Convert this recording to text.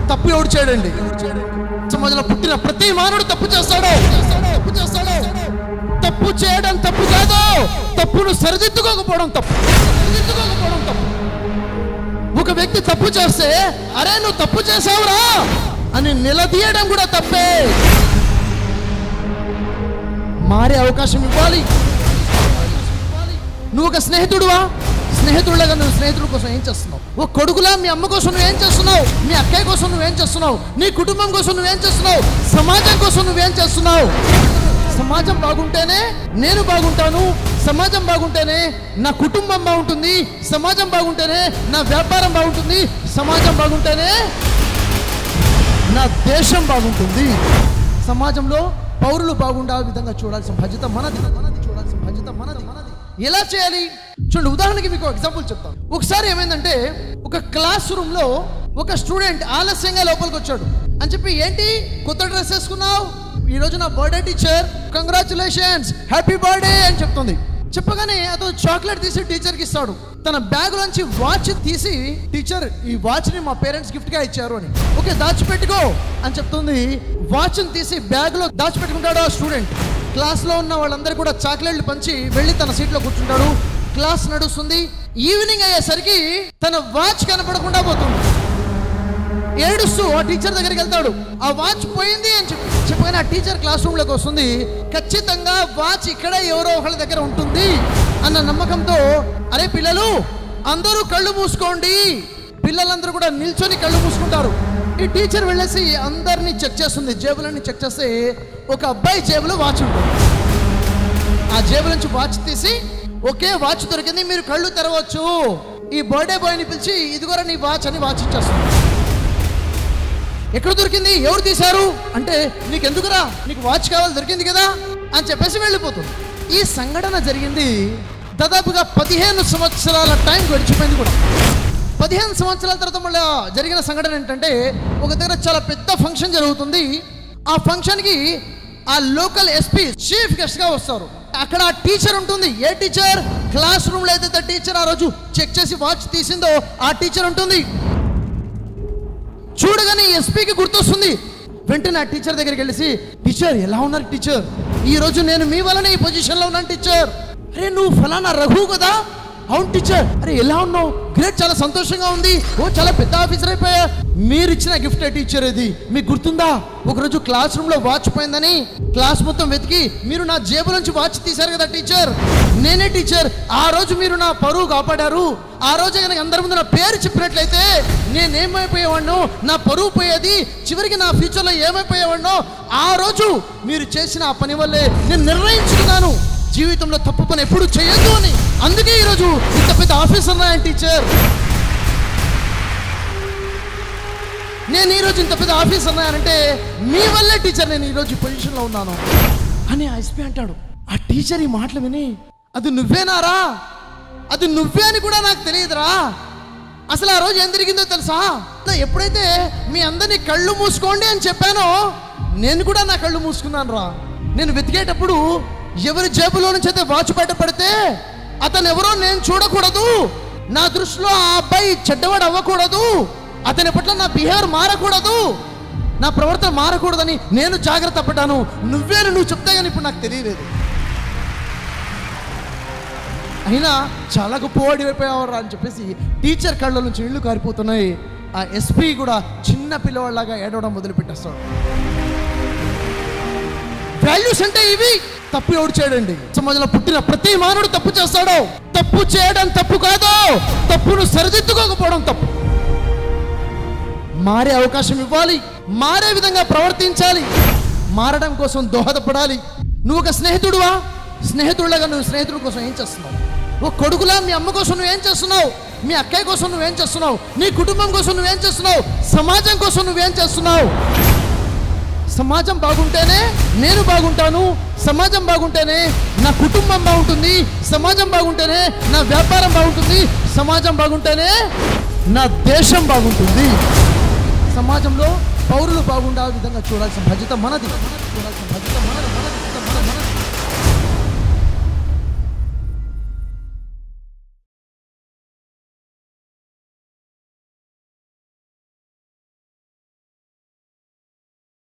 తప్పు ఎవడు చేయడండి సమాజంలో పుట్టిన ప్రతి మానవుడు తప్పు చేస్తాడు తప్పు చేస్తాడు తప్పు చేయడం తప్పు కాదు తప్పును సరిదిద్దుకోకపోవడం తప్పు సరిదిద్దుకోకపోవడం తప్పు ఒక వ్యక్తి తప్పు చేస్తే అరే నువ్వు తప్పు చేసావురా అని నిలదీయడం కూడా తప్పే మారే అవకాశం ఇవ్వాలి నువ్వు ఒక స్నేహితుడువా స్నేహితుడులాగా నువ్వు స్నేహితుల కోసం ఏం చేస్తున్నావు ఒక కొడుకులా మీ అమ్మ కోసం నువ్వేం చేస్తున్నావు మీ అక్కయ్య కోసం నువ్వేం చేస్తున్నావు నీ కుటుంబం కోసం నువ్వేం చేస్తున్నావు సమాజం కోసం నువ్వేం చేస్తున్నావు సమాజం బాగుంటేనే నేను బాగుంటాను సమాజం బాగుంటేనే నా కుటుంబం బాగుంటుంది సమాజం బాగుంటేనే నా వ్యాపారం బాగుంటుంది సమాజం బాగుంటేనే నా దేశం బాగుంటుంది సమాజంలో పౌరులు బాగుండే విధంగా చూడాల్సిన బాధ్యత మనది మనది చూడాల్సిన బాధ్యత మనది మనది ఎలా చేయాలి చూడండి ఉదాహరణకి మీకు ఎగ్జాంపుల్ చెప్తాను ఒకసారి ఏమైందంటే ఒక క్లాస్ రూమ్ లో ఒక స్టూడెంట్ ఆలస్యంగా లోపలికి వచ్చాడు అని చెప్పి ఏంటి కొత్త డ్రెస్ వేసుకున్నావు ఈ రోజు నా birthday teacher congratulations happy birthday అని చెప్తుంది చెప్పగానే అతను చాక్లెట్ తీసి టీచర్కి ఇస్తాడు తన బ్యాగ్ నుంచి వాచ్ తీసి టీచర్ ఈ వాచ్ ని మా పేరెంట్స్ గిఫ్ట్ గా ఇచ్చారు అని ఓకే దాచిపెట్టుకో అని చెప్తుంది వాచ్ ని తీసి బ్యాగ్ లో దాచిపెట్టుకుంటాడు ఆ స్టూడెంట్ క్లాస్ లో ఉన్న వాళ్ళందరూ కూడా చాక్లెట్లు పంచి వెళ్ళి తన సీట్ లో కూర్చుంటాడు క్లాస్ నడుస్తుంది ఈవినింగ్ అయ్యేసరికి తన వాచ్ కనపడకుండా పోతుంది ఏడుస్తూ ఆ టీచర్ దగ్గరికి వెళ్తాడు ఆ వాచ్ పోయింది అని చెప్పి చెప్పగానే ఆ టీచర్ క్లాస్ రూమ్ లోకి వస్తుంది ఖచ్చితంగా వాచ్ ఇక్కడే ఎవరో ఒకళ్ళ దగ్గర ఉంటుంది అన్న నమ్మకంతో అరే పిల్లలు అందరూ కళ్ళు మూసుకోండి పిల్లలందరూ కూడా నిల్చొని కళ్ళు మూసుకుంటారు ఈ టీచర్ వెళ్ళేసి అందరినీ చెక్ చేస్తుంది జేబులన్నీ చెక్ చేస్తే ఒక అబ్బాయి జేబులో వాచ్ ఉంటుంది ఆ జేబు నుంచి వాచ్ తీసి ఒకే వాచ్ దొరికింది మీరు కళ్ళు తెరవచ్చు ఈ బర్త్డే బాయ్ని పిలిచి ఇదిగోరా నీ వాచ్ అని వాచ్ ఇచ్చేస్తుంది ఎక్కడ దొరికింది ఎవరు తీశారు అంటే నీకు ఎందుకురా నీకు వాచ్ కావాలి దొరికింది కదా అని చెప్పేసి వెళ్ళిపోతుంది ఈ సంఘటన జరిగింది దాదాపుగా పదిహేను సంవత్సరాల టైం గడిచిపోయింది కూడా పదిహేను సంవత్సరాల తర్వాత మళ్ళీ జరిగిన సంఘటన ఏంటంటే ఒక దగ్గర చాలా పెద్ద ఫంక్షన్ జరుగుతుంది ఆ ఫంక్షన్కి ఆ లోకల్ ఎస్పీ చీఫ్ గెస్ట్గా వస్తారు అక్కడ ఆ టీచర్ ఉంటుంది ఏ టీచర్ క్లాస్ రూమ్లో ఏదైతే టీచర్ ఆ రోజు చెక్ చేసి వాచ్ తీసిందో ఆ టీచర్ ఉంటుంది చూడగానే ఎస్పీకి గుర్తొస్తుంది వెంటనే ఆ టీచర్ దగ్గరికి వెళ్ళేసి టీచర్ ఎలా ఉన్నారు టీచర్ ఈ రోజు నేను మీ వలన ఈ పొజిషన్లో ఉన్నాను టీచర్ అరే నువ్వు ఫలానా రఘు కదా అవును టీచర్ అరే ఎలా ఉన్నావు గ్రేట్ చాలా సంతోషంగా ఉంది ఓ చాలా పెద్ద ఆఫీసర్ అయిపోయా మీరు ఇచ్చిన గిఫ్ట్ టీచర్ ఇది మీకు గుర్తుందా ఒకరోజు క్లాస్ రూమ్ లో వాచ్ పోయిందని క్లాస్ మొత్తం వెతికి మీరు నా జేబు నుంచి వాచ్ తీశారు కదా టీచర్ నేనే టీచర్ ఆ రోజు మీరు నా పరువు కాపాడారు ఆ రోజు కనుక అందరి ముందు నా పేరు చెప్పినట్లయితే నేనేమైపోయేవాడినో నా పరువు పోయేది చివరికి నా ఫ్యూచర్లో ఏమైపోయేవాడినో ఆ రోజు మీరు చేసిన ఆ పని వల్లే నేను నిర్ణయించుకున్నాను జీవితంలో తప్పు పని ఎప్పుడు చేయొద్దు అని అందుకే ఈరోజు ఇంత పెద్ద ఆఫీసర్ నాయన టీచర్ నేను ఈరోజు ఇంత పెద్ద ఆఫీసర్ నాయనంటే మీ వల్లే టీచర్ నేను ఈరోజు ఈ పొజిషన్లో ఉన్నాను అని ఆ ఎస్పీ అంటాడు ఆ టీచర్ ఈ మాటలు విని అది నువ్వేనారా అది నువ్వే అని కూడా నాకు తెలియదురా అసలు ఆ రోజు ఏం జరిగిందో తెలుసా నా ఎప్పుడైతే మీ అందరినీ కళ్ళు మూసుకోండి అని చెప్పానో నేను కూడా నా కళ్ళు మూసుకున్నాను రా నేను వెతికేటప్పుడు ఎవరి జేబులో నుంచి అయితే వాచ్ బయట పడితే అతను ఎవరో నేను చూడకూడదు నా దృష్టిలో ఆ అబ్బాయి చెడ్డవాడు అవ్వకూడదు అతని పట్ల నా బిహేవియర్ మారకూడదు నా ప్రవర్తన మారకూడదని నేను జాగ్రత్త పడ్డాను నువ్వేను నువ్వు చెప్తే కానీ ఇప్పుడు నాకు తెలియలేదు అయినా చాలా గొప్పవాడి అయిపోయావరా అని చెప్పేసి టీచర్ కళ్ళ నుంచి నీళ్లు కారిపోతున్నాయి ఆ ఎస్పీ కూడా చిన్న పిల్లవాళ్ళలాగా ఏడవడం మొదలు పెట్టేస్తాడు వాల్యూస్ అంటే ఇవి తప్పు ఎవడు చేయడండి సమాజంలో పుట్టిన ప్రతి మానవుడు తప్పు చేస్తాడు తప్పు చేయడం తప్పు కాదు తప్పును సరిదిద్దుకోకపోవడం తప్పు మారే అవకాశం ఇవ్వాలి మారే విధంగా ప్రవర్తించాలి మారడం కోసం దోహదపడాలి నువ్వు ఒక స్నేహితుడువా స్నేహితుడులాగా నువ్వు స్నేహితుడి కోసం ఏం చేస్తున్నావు ఒక కొడుకులా మీ అమ్మ కోసం నువ్వేం చేస్తున్నావు మీ అక్కయ్య కోసం నువ్వేం చేస్తున్నావు నీ కుటుంబం కోసం నువ్వేం చేస్తున్నావు సమాజం కోసం నువ్వేం చేస్తున్నావు సమాజం బాగుంటేనే నేను బాగుంటాను సమాజం బాగుంటేనే నా కుటుంబం బాగుంటుంది సమాజం బాగుంటేనే నా వ్యాపారం బాగుంటుంది సమాజం బాగుంటేనే నా దేశం బాగుంటుంది సమాజంలో పౌరులు బాగుండే విధంగా చూడాల్సిన బాధ్యత మనది చూడాల్సిన బాధ్యత మనది మనది